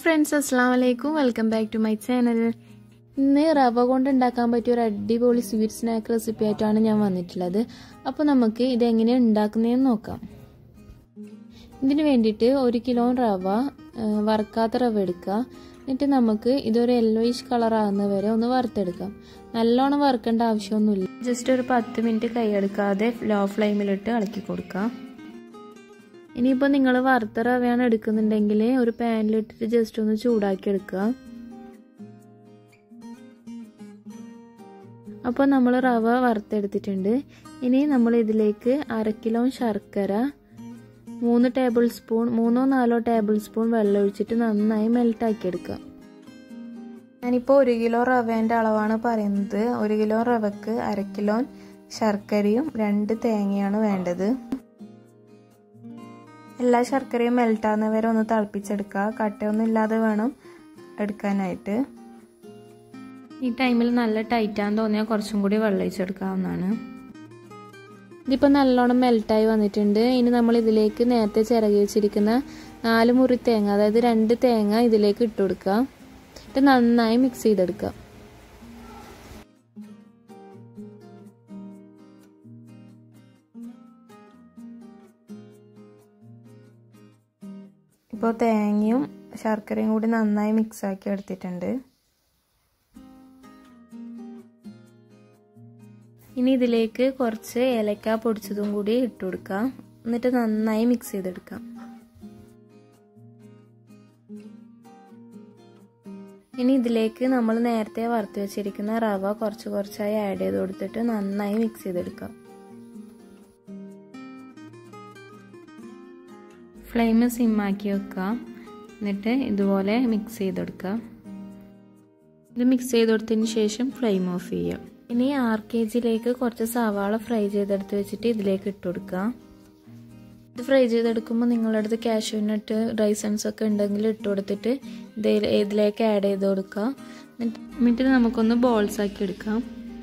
friends അസ്സാം വലൈക്കും welcome back to my channel ഇന്ന് റവ കൊണ്ട് ഉണ്ടാക്കാൻ പറ്റിയ ഒരു അടിപൊളി സ്വീറ്റ് സ്നാക്ക് റെസിപ്പി ആയിട്ടാണ് ഞാൻ വന്നിട്ടുള്ളത് അപ്പോൾ നമുക്ക് ഇതെങ്ങനെയാണ് ഉണ്ടാക്കുന്നതെന്ന് നോക്കാം ഇതിന് വേണ്ടിയിട്ട് ഒരു കിലോ റവ വറുക്കാത്ത റവ എടുക്കുക എന്നിട്ട് നമുക്ക് ഇതൊരു യെല്ലോയിഷ് കളർ ആകുന്ന വരെ ഒന്ന് വറുത്തെടുക്കാം നല്ലോണം വറുക്കേണ്ട ആവശ്യമൊന്നുമില്ല ജസ്റ്റ് ഒരു പത്ത് മിനിറ്റ് കൈയെടുക്കാതെ ലോ ഫ്ലെയിമിലിട്ട് ഇളക്കി കൊടുക്കാം ഇനിയിപ്പോൾ നിങ്ങൾ വറുത്ത റവയാണ് എടുക്കുന്നുണ്ടെങ്കിൽ ഒരു പാനിലിട്ടിട്ട് ജസ്റ്റ് ഒന്ന് ചൂടാക്കി എടുക്കുക അപ്പോൾ നമ്മൾ റവ വറുത്തെടുത്തിട്ടുണ്ട് ഇനി നമ്മൾ ഇതിലേക്ക് അര കിലോ ശർക്കര മൂന്ന് ടേബിൾ സ്പൂൺ മൂന്നോ നാലോ ടേബിൾ സ്പൂൺ വെള്ളം ഒഴിച്ചിട്ട് നന്നായി മെൽട്ടാക്കി എടുക്കുക ഞാനിപ്പോൾ ഒരു കിലോ റവേൻ്റെ അളവാണ് പറയുന്നത് ഒരു കിലോ റവക്ക് അര കിലോ ശർക്കരയും രണ്ട് തേങ്ങയാണ് വേണ്ടത് എല്ലാ ശർക്കരയും മെൽട്ടാകുന്ന വരെ ഒന്ന് തിളപ്പിച്ചെടുക്കുക കട്ടയൊന്നും ഇല്ലാതെ വേണം എടുക്കാനായിട്ട് ഈ ടൈമിൽ നല്ല ടൈറ്റാന്ന് തോന്നിയാൽ കുറച്ചും കൂടി വെള്ളം ഒഴിച്ചെടുക്കാവുന്നതാണ് ഇതിപ്പോൾ നല്ലോണം മെൽട്ടായി വന്നിട്ടുണ്ട് ഇനി നമ്മൾ ഇതിലേക്ക് നേരത്തെ ചിറകി വെച്ചിരിക്കുന്ന നാല് മുറി തേങ്ങ അതായത് രണ്ട് തേങ്ങ ഇതിലേക്ക് ഇട്ട് കൊടുക്കുക എന്നിട്ട് നന്നായി മിക്സ് ചെയ്തെടുക്കുക ഇപ്പോൾ തേങ്ങയും ശർക്കരയും കൂടി നന്നായി മിക്സ് ആക്കി എടുത്തിട്ടുണ്ട് ഇനി ഇതിലേക്ക് കുറച്ച് ഏലക്ക പൊടിച്ചതും കൂടി ഇട്ട് കൊടുക്കാം എന്നിട്ട് നന്നായി മിക്സ് ചെയ്തെടുക്കാം ഇനി ഇതിലേക്ക് നമ്മൾ നേരത്തെ വറുത്ത് വെച്ചിരിക്കുന്ന റവ കുറച്ച് കുറച്ചായി ആഡ് ചെയ്ത് കൊടുത്തിട്ട് നന്നായി മിക്സ് ചെയ്തെടുക്കാം ഫ്ലെയിം സിമ്മാക്കി വെക്കാം എന്നിട്ട് ഇതുപോലെ മിക്സ് ചെയ്തെടുക്കാം ഇത് മിക്സ് ചെയ്ത് കൊടുത്തതിന് ശേഷം ഫ്ലെയിം ഓഫ് ചെയ്യാം ഇനി ആർ കെ ജിയിലേക്ക് കുറച്ച് സവാള ഫ്രൈ ചെയ്തെടുത്ത് വെച്ചിട്ട് ഇതിലേക്ക് ഇട്ട് കൊടുക്കാം ഇത് ഫ്രൈ ചെയ്തെടുക്കുമ്പോൾ നിങ്ങളുടെ അടുത്ത് കാഷ്യൂ നട്ട് റൈസൻസ് ഒക്കെ ഉണ്ടെങ്കിൽ ഇട്ട് കൊടുത്തിട്ട് ഇതിലേക്ക് ആഡ് ചെയ്ത് കൊടുക്കുക എന്നിട്ട് നമുക്കൊന്ന് ബോൾസ് ആക്കി എടുക്കാം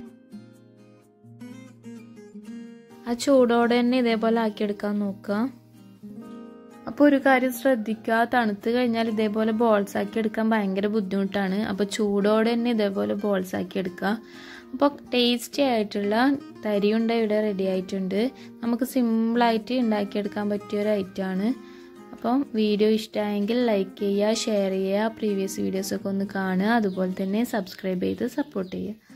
ആ ചൂടോടെ തന്നെ ഇതേപോലെ ആക്കിയെടുക്കാൻ നോക്കുക അപ്പോൾ ഒരു കാര്യം ശ്രദ്ധിക്കുക തണുത്ത് കഴിഞ്ഞാൽ ഇതേപോലെ ബോൾസ് ആക്കി എടുക്കാൻ ഭയങ്കര ബുദ്ധിമുട്ടാണ് അപ്പോൾ ചൂടോടെ തന്നെ ഇതേപോലെ ബോൾസ് ആക്കി എടുക്കുക അപ്പോൾ ടേസ്റ്റി ആയിട്ടുള്ള തരിയുണ്ട ഇവിടെ റെഡി ആയിട്ടുണ്ട് നമുക്ക് സിമ്പിളായിട്ട് ഉണ്ടാക്കിയെടുക്കാൻ പറ്റിയ ഒരു ഐറ്റമാണ് അപ്പം വീഡിയോ ഇഷ്ടമായെങ്കിൽ ലൈക്ക് ചെയ്യുക ഷെയർ ചെയ്യുക പ്രീവിയസ് വീഡിയോസൊക്കെ ഒന്ന് കാണുക അതുപോലെ തന്നെ സബ്സ്ക്രൈബ് ചെയ്ത് സപ്പോർട്ട് ചെയ്യുക